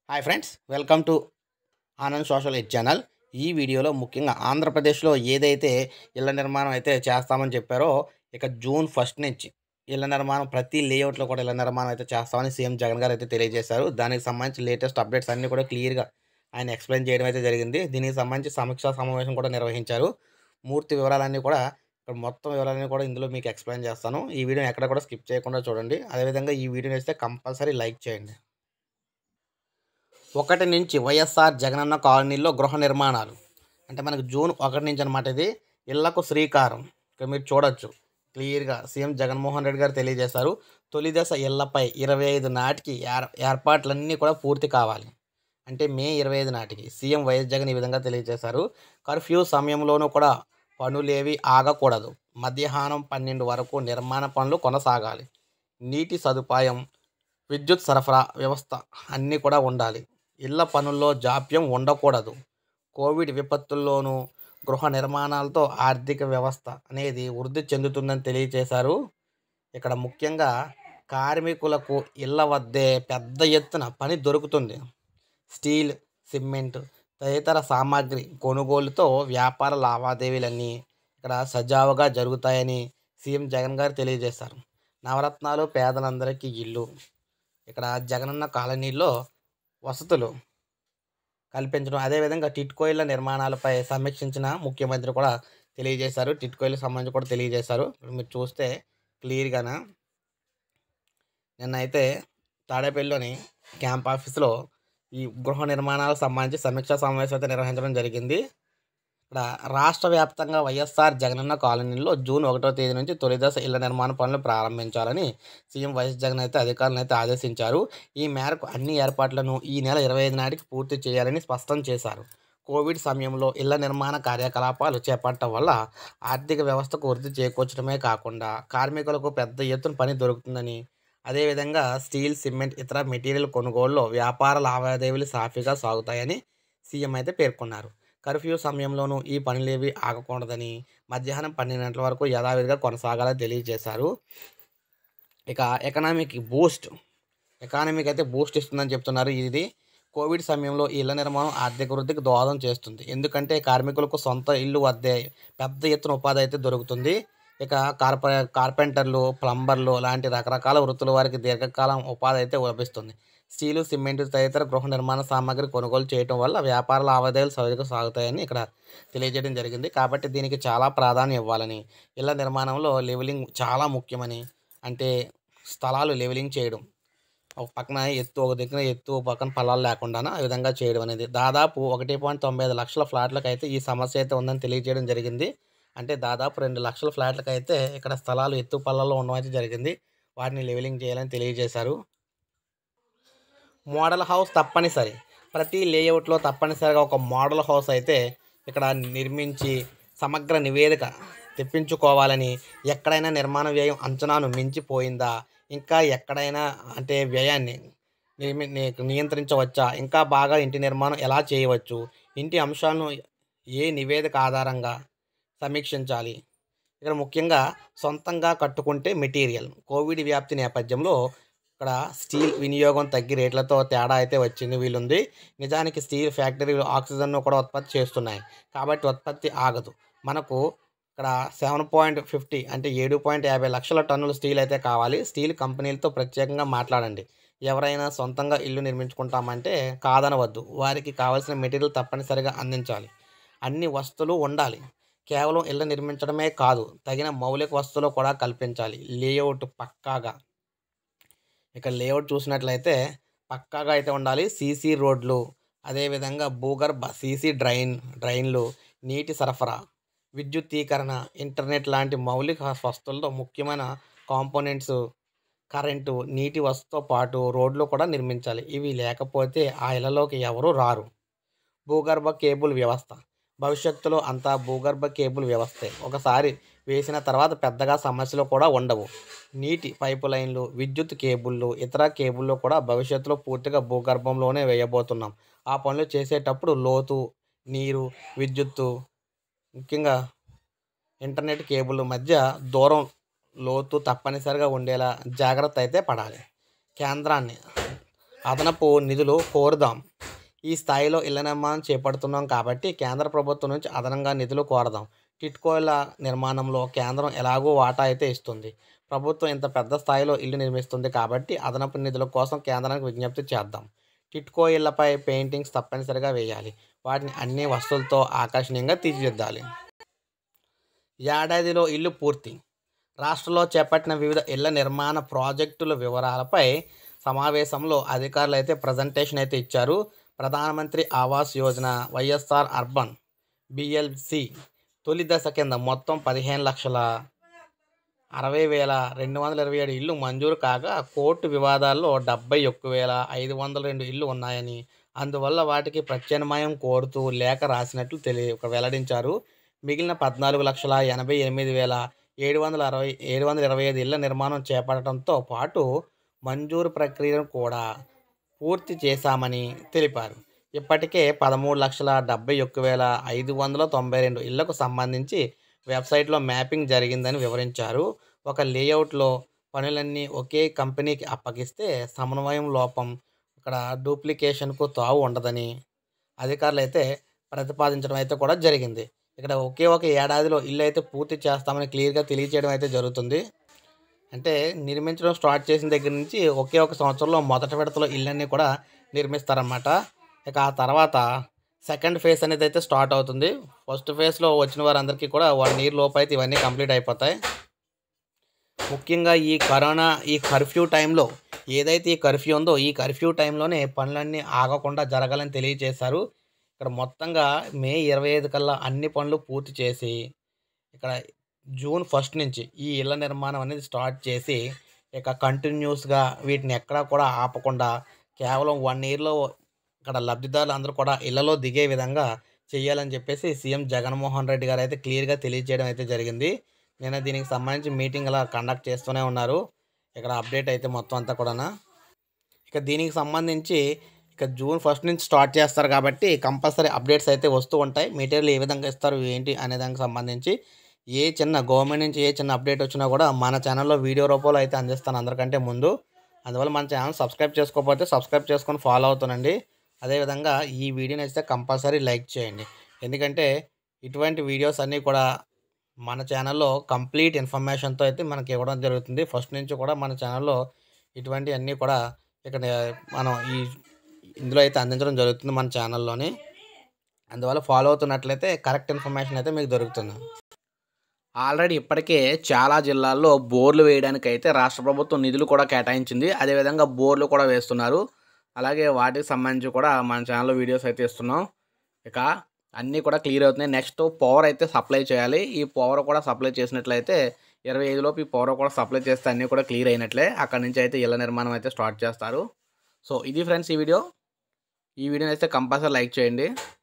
hi friends welcome to Anand social ed channel ఈ వీడియోలో ముఖ్యంగా ఆంధ్రప్రదేశ్లో ఏదైతే ఇళ్ల నిర్మాణం అయితే చేస్తామని చెప్పారో ఇక జూన్ ఫస్ట్ నుంచి ఇళ్ల నిర్మాణం ప్రతి లేఅవుట్లో కూడా ఇళ్ల నిర్మాణం అయితే చేస్తామని సీఎం జగన్ గారు అయితే తెలియజేశారు దానికి సంబంధించి లేటెస్ట్ అప్డేట్స్ అన్నీ కూడా క్లియర్గా ఆయన ఎక్స్ప్లెయిన్ చేయడం అయితే జరిగింది దీనికి సంబంధించి సమీక్షా సమావేశం కూడా నిర్వహించారు పూర్తి వివరాలన్నీ కూడా ఇక్కడ మొత్తం వివరాలన్నీ కూడా ఇందులో మీకు ఎక్స్ప్లెయిన్ చేస్తాను ఈ వీడియో ఎక్కడ కూడా స్కిప్ చేయకుండా చూడండి అదేవిధంగా ఈ వీడియో వేస్తే కంపల్సరీ లైక్ చేయండి ఒకటి నుంచి వైఎస్ఆర్ జగనన్న కాలనీలో గృహ నిర్మాణాలు అంటే మనకు జూన్ ఒకటి నుంచి అనమాట ఇది ఇళ్లకు శ్రీకారం ఇక్కడ మీరు చూడొచ్చు క్లియర్గా సీఎం జగన్మోహన్ రెడ్డి గారు తెలియజేశారు తొలి దశ ఇళ్లపై ఇరవై ఐదు నాటికి ఏర్ ఏర్పాట్లన్నీ కూడా పూర్తి కావాలి అంటే మే ఇరవై ఐదు నాటికి సీఎం వైఎస్ జగన్ ఈ విధంగా తెలియజేశారు కర్ఫ్యూ సమయంలోనూ కూడా పనులేవి ఆగకూడదు మధ్యాహ్నం పన్నెండు వరకు నిర్మాణ పనులు కొనసాగాలి నీటి సదుపాయం విద్యుత్ సరఫరా వ్యవస్థ అన్నీ కూడా ఉండాలి ఇళ్ల పనుల్లో జాప్యం ఉండకూడదు కోవిడ్ విపత్తుల్లోనూ గృహ నిర్మాణాలతో ఆర్థిక వ్యవస్థ అనేది వృద్ధి చెందుతుందని తెలియజేశారు ఇక్కడ ముఖ్యంగా కార్మికులకు ఇళ్ల వద్దే పెద్ద ఎత్తున పని దొరుకుతుంది స్టీల్ సిమెంట్ తదితర సామాగ్రి కొనుగోలుతో వ్యాపార లావాదేవీలన్నీ ఇక్కడ సజావుగా జరుగుతాయని సీఎం జగన్ గారు తెలియజేశారు నవరత్నాలు పేదలందరికీ ఇల్లు ఇక్కడ జగనన్న కాలనీలో వసతులు కల్పించడం అదేవిధంగా టిట్కోయిల నిర్మాణాలపై సమీక్షించిన ముఖ్యమంత్రి కూడా తెలియజేశారు టిట్కోయిలకు సంబంధించి కూడా తెలియజేశారు ఇప్పుడు మీరు చూస్తే క్లియర్గాన నిన్నైతే తాడేపల్లిలోని క్యాంప్ ఆఫీస్లో ఈ గృహ నిర్మాణాలకు సంబంధించి సమీక్షా సమావేశం అయితే నిర్వహించడం జరిగింది ఇక్కడ రాష్ట్ర వ్యాప్తంగా వైఎస్ఆర్ జగనన్న కాలనీలో జూన్ ఒకటో తేదీ నుంచి తొలి దశ ఇళ్ల నిర్మాణ పనులు ప్రారంభించాలని సీఎం వైఎస్ జగన్ అయితే అధికారులను అయితే ఆదేశించారు ఈ మేరకు అన్ని ఏర్పాట్లను ఈ నెల ఇరవై ఐదు నాటికి పూర్తి చేయాలని స్పష్టం చేశారు కోవిడ్ సమయంలో ఇళ్ల నిర్మాణ కార్యకలాపాలు చేపట్టడం వల్ల ఆర్థిక వ్యవస్థకు వృద్ధి చేకూర్చడమే కాకుండా కార్మికులకు పెద్ద ఎత్తున పని దొరుకుతుందని అదేవిధంగా స్టీల్ సిమెంట్ ఇతర మెటీరియల్ కొనుగోలులో వ్యాపార లావాదేవీలు సాఫీగా సాగుతాయని సీఎం అయితే పేర్కొన్నారు కర్ఫ్యూ సమయంలోనూ ఈ పనులేవి ఆగకూడదని మధ్యాహ్నం పన్నెండు గంటల వరకు యథావిధిగా కొనసాగాలని తెలియజేశారు ఇక ఎకనామిక్ బూస్ట్ ఎకానమీకి అయితే బూస్ట్ ఇస్తుందని చెప్తున్నారు ఇది కోవిడ్ సమయంలో ఈ ఇళ్ల నిర్మాణం ఆర్థిక వృద్ధికి దోహదం చేస్తుంది ఎందుకంటే కార్మికులకు సొంత ఇల్లు వద్దే పెద్ద ఎత్తున ఉపాధి అయితే దొరుకుతుంది ఇక కార్ప కార్పెంటర్లు ప్లంబర్లు లాంటి రకరకాల వృత్తుల వారికి దీర్ఘకాలం ఉపాధి అయితే లభిస్తుంది స్టీలు సిమెంట్ తదితర గృహ నిర్మాణ సామాగ్రి కొనుగోలు చేయడం వల్ల వ్యాపార లావాదేవీలు సౌకర్యంగా సాగుతాయని ఇక్కడ తెలియజేయడం జరిగింది కాబట్టి దీనికి చాలా ప్రాధాన్యం ఇవ్వాలని ఇళ్ల నిర్మాణంలో లెవెలింగ్ చాలా ముఖ్యమని అంటే స్థలాలు లెవెలింగ్ చేయడం ఒక పక్కన ఎత్తు ఒక దగ్గర ఎత్తు ఒక పక్కన పొలాలు లేకుండా ఆ విధంగా చేయడం అనేది దాదాపు ఒకటి పాయింట్ తొంభై ఐదు లక్షల ఫ్లాట్లకు అయితే ఈ సమస్య అయితే ఉందని తెలియజేయడం జరిగింది అంటే దాదాపు రెండు లక్షల ఫ్లాట్లకు అయితే ఇక్కడ స్థలాలు ఎత్తు పల్లాల్లో ఉండడం అయితే జరిగింది వాటిని లెవెలింగ్ చేయాలని తెలియజేశారు మోడల్ హౌస్ తప్పనిసరి ప్రతి లేఅవుట్లో తప్పనిసరిగా ఒక మోడల్ హౌస్ అయితే ఇక్కడ నిర్మించి సమగ్ర నివేదిక తెప్పించుకోవాలని ఎక్కడైనా నిర్మాణ వ్యయం అంచనాను మించిపోయిందా ఇంకా ఎక్కడైనా అంటే వ్యయాన్ని నిర్మి ని- నియంత్రించవచ్చా ఇంకా బాగా ఇంటి నిర్మాణం ఎలా చేయవచ్చు ఇంటి అంశాలను ఏ నివేదిక ఆధారంగా సమీక్షించాలి ఇక్కడ ముఖ్యంగా సొంతంగా కట్టుకుంటే మెటీరియల్ కోవిడ్ వ్యాప్తి నేపథ్యంలో ఇక్కడ స్టీల్ వినియోగం తగ్గి రేట్లతో తేడా అయితే వచ్చింది వీలుంది నిజానికి స్టీల్ ఫ్యాక్టరీలు ఆక్సిజన్ను కూడా ఉత్పత్తి చేస్తున్నాయి కాబట్టి ఉత్పత్తి ఆగదు మనకు ఇక్కడ సెవెన్ పాయింట్ ఫిఫ్టీ అంటే ఏడు పాయింట్ యాభై లక్షల టన్నుల స్టీల్ అయితే కావాలి స్టీల్ కంపెనీలతో ప్రత్యేకంగా మాట్లాడండి ఎవరైనా సొంతంగా ఇల్లు నిర్మించుకుంటామంటే కాదనవద్దు వారికి కావాల్సిన మెటీరియల్ తప్పనిసరిగా అందించాలి అన్ని వస్తువులు ఉండాలి కేవలం ఇల్లు నిర్మించడమే కాదు తగిన మౌలిక వస్తువులు కూడా కల్పించాలి లేఅవుట్ పక్కాగా ఇక లేఅవుట్ చూసినట్లయితే పక్కాగా అయితే ఉండాలి సీసీ రోడ్లు అదేవిధంగా భూగర్భ సీసీ డ్రైన్ డ్రైన్లు నీటి సరఫరా విద్యుత్తీకరణ ఇంటర్నెట్ లాంటి మౌలిక వస్తువులతో ముఖ్యమైన కాంపోనెంట్స్ కరెంటు నీటి వస్తుతో పాటు రోడ్లు కూడా నిర్మించాలి ఇవి లేకపోతే ఆ ఇళ్లలోకి ఎవరూ రారు భూగర్భ కేబుల్ వ్యవస్థ భవిష్యత్తులో అంతా భూగర్భ కేబుల్ వ్యవస్థే ఒకసారి వేసిన తర్వాత పెద్దగా సమస్యలు కూడా ఉండవు నీటి పైపు లైన్లు విద్యుత్ కేబుళ్ళు ఇతర కేబుళ్ళు కూడా భవిష్యత్తులో పూర్తిగా భూగర్భంలోనే వేయబోతున్నాం ఆ పనులు చేసేటప్పుడు లోతు నీరు విద్యుత్తు ముఖ్యంగా ఇంటర్నెట్ కేబుల్ మధ్య దూరం లోతు తప్పనిసరిగా ఉండేలా జాగ్రత్త అయితే పడాలి కేంద్రాన్ని అదనపు నిధులు కోరుదాం ఈ స్థాయిలో ఇళ్ల నిర్మాణం చేపడుతున్నాం కాబట్టి కేంద్ర ప్రభుత్వం నుంచి అదనంగా నిధులు కోరదాం టిట్కోల నిర్మాణంలో కేంద్రం ఎలాగో వాటా అయితే ఇస్తుంది ప్రభుత్వం ఇంత పెద్ద స్థాయిలో ఇల్లు నిర్మిస్తుంది కాబట్టి అదనపు నిధుల కోసం కేంద్రానికి విజ్ఞప్తి చేద్దాం టిట్కో ఇళ్లపై పెయింటింగ్స్ తప్పనిసరిగా వేయాలి వాటిని అన్ని వస్తువులతో ఆకర్షణీయంగా తీర్చిదిద్దాలి ఏడాదిలో ఇల్లు పూర్తి రాష్ట్రంలో చేపట్టిన వివిధ ఇళ్ల నిర్మాణ ప్రాజెక్టుల వివరాలపై సమావేశంలో అధికారులు అయితే ప్రజెంటేషన్ అయితే ఇచ్చారు ప్రధానమంత్రి ఆవాస్ యోజన వైఎస్ఆర్ అర్బన్ బిఎల్సి తొలి దశ కింద మొత్తం పదిహేను లక్షల అరవై వేల రెండు వందల ఇరవై ఏడు ఇల్లు మంజూరు కాగా కోర్టు వివాదాల్లో డెబ్బై ఒక్క వేల ఐదు వందల రెండు ఇల్లు ఉన్నాయని అందువల్ల వాటికి ప్రత్యామ్నాయం కోరుతూ లేఖ రాసినట్లు తెలియ వెల్లడించారు మిగిలిన పద్నాలుగు లక్షల ఎనభై ఎనిమిది వేల ఏడు వందల అరవై ఏడు వందల ఇరవై ఐదు ఇళ్ల నిర్మాణం చేపట్టడంతో పాటు మంజూరు ప్రక్రియను కూడా పూర్తి చేశామని తెలిపారు ఇప్పటికే పదమూడు లక్షల డెబ్బై ఒక్క వేల ఐదు వందల తొంభై రెండు ఇళ్లకు సంబంధించి వెబ్సైట్లో మ్యాపింగ్ జరిగిందని వివరించారు ఒక లేఅవుట్లో పనులన్నీ ఒకే కంపెనీకి అప్పగిస్తే సమన్వయం లోపం ఇక్కడ డూప్లికేషన్కు తావు ఉండదని అధికారులు అయితే ప్రతిపాదించడం అయితే కూడా జరిగింది ఇక్కడ ఒకే ఒక ఏడాదిలో ఇల్లు అయితే పూర్తి చేస్తామని క్లియర్గా తెలియజేయడం అయితే జరుగుతుంది అంటే నిర్మించడం స్టార్ట్ చేసిన దగ్గర నుంచి ఒకే ఒక సంవత్సరంలో మొదటి విడతలో ఇళ్ళన్నీ కూడా నిర్మిస్తారన్నమాట ఇక ఆ తర్వాత సెకండ్ ఫేజ్ అనేది అయితే స్టార్ట్ అవుతుంది ఫస్ట్ ఫేజ్లో వచ్చిన వారందరికీ కూడా వన్ ఇయర్ లోపు అయితే ఇవన్నీ కంప్లీట్ అయిపోతాయి ముఖ్యంగా ఈ కరోనా ఈ కర్ఫ్యూ టైంలో ఏదైతే ఈ కర్ఫ్యూ ఉందో ఈ కర్ఫ్యూ టైంలోనే పనులన్నీ ఆగకుండా జరగాలని తెలియజేశారు ఇక్కడ మొత్తంగా మే ఇరవై ఐదు కల్లా అన్ని పనులు పూర్తి చేసి ఇక్కడ జూన్ ఫస్ట్ నుంచి ఈ ఇళ్ళ నిర్మాణం అనేది స్టార్ట్ చేసి ఇక కంటిన్యూస్గా వీటిని ఎక్కడా కూడా ఆపకుండా కేవలం వన్ ఇయర్లో ఇక్కడ లబ్ధిదారులు అందరూ కూడా ఇళ్లలో దిగే విధంగా చేయాలని చెప్పేసి సీఎం జగన్మోహన్ రెడ్డి గారు అయితే క్లియర్గా తెలియజేయడం అయితే జరిగింది నేను దీనికి సంబంధించి మీటింగ్ అలా కండక్ట్ చేస్తూనే ఉన్నారు ఇక్కడ అప్డేట్ అయితే మొత్తం అంతా కూడా ఇక దీనికి సంబంధించి ఇక జూన్ ఫస్ట్ నుంచి స్టార్ట్ చేస్తారు కాబట్టి కంపల్సరీ అప్డేట్స్ అయితే వస్తూ ఉంటాయి మెటీరియల్ ఏ విధంగా ఇస్తారు ఏంటి అనే దానికి సంబంధించి ఏ చిన్న గవర్నమెంట్ నుంచి ఏ చిన్న అప్డేట్ వచ్చినా కూడా మన ఛానల్లో వీడియో రూపంలో అయితే అందిస్తాను అందరికంటే ముందు అందువల్ల మన ఛానల్ సబ్స్క్రైబ్ చేసుకోకపోతే సబ్స్క్రైబ్ చేసుకొని ఫాలో అవుతానండి అదేవిధంగా ఈ వీడియో నచ్చితే కంపల్సరీ లైక్ చేయండి ఎందుకంటే ఇటువంటి వీడియోస్ అన్నీ కూడా మన ఛానల్లో కంప్లీట్ ఇన్ఫర్మేషన్తో అయితే మనకి ఇవ్వడం జరుగుతుంది ఫస్ట్ నుంచి కూడా మన ఛానల్లో ఇటువంటి అన్నీ కూడా ఇక్కడ మనం ఈ ఇందులో అయితే అందించడం జరుగుతుంది మన ఛానల్లోని అందువల్ల ఫాలో అవుతున్నట్లయితే కరెక్ట్ ఇన్ఫర్మేషన్ అయితే మీకు దొరుకుతుంది ఆల్రెడీ ఇప్పటికే చాలా జిల్లాల్లో బోర్లు వేయడానికి అయితే రాష్ట్ర ప్రభుత్వం నిధులు కూడా కేటాయించింది అదేవిధంగా బోర్లు కూడా వేస్తున్నారు అలాగే వాటికి సంబంధించి కూడా మన ఛానల్లో వీడియోస్ అయితే ఇస్తున్నాం ఇక అన్నీ కూడా క్లియర్ అవుతున్నాయి నెక్స్ట్ పవర్ అయితే సప్లై చేయాలి ఈ పవర్ కూడా సప్లై చేసినట్లయితే ఇరవై ఐదులోపు ఈ పవర్ కూడా సప్లై చేస్తే అన్నీ కూడా క్లియర్ అయినట్లే అక్కడ నుంచి అయితే ఇళ్ళ నిర్మాణం అయితే స్టార్ట్ చేస్తారు సో ఇది ఫ్రెండ్స్ ఈ వీడియో ఈ వీడియోని అయితే కంపల్సరీ లైక్ చేయండి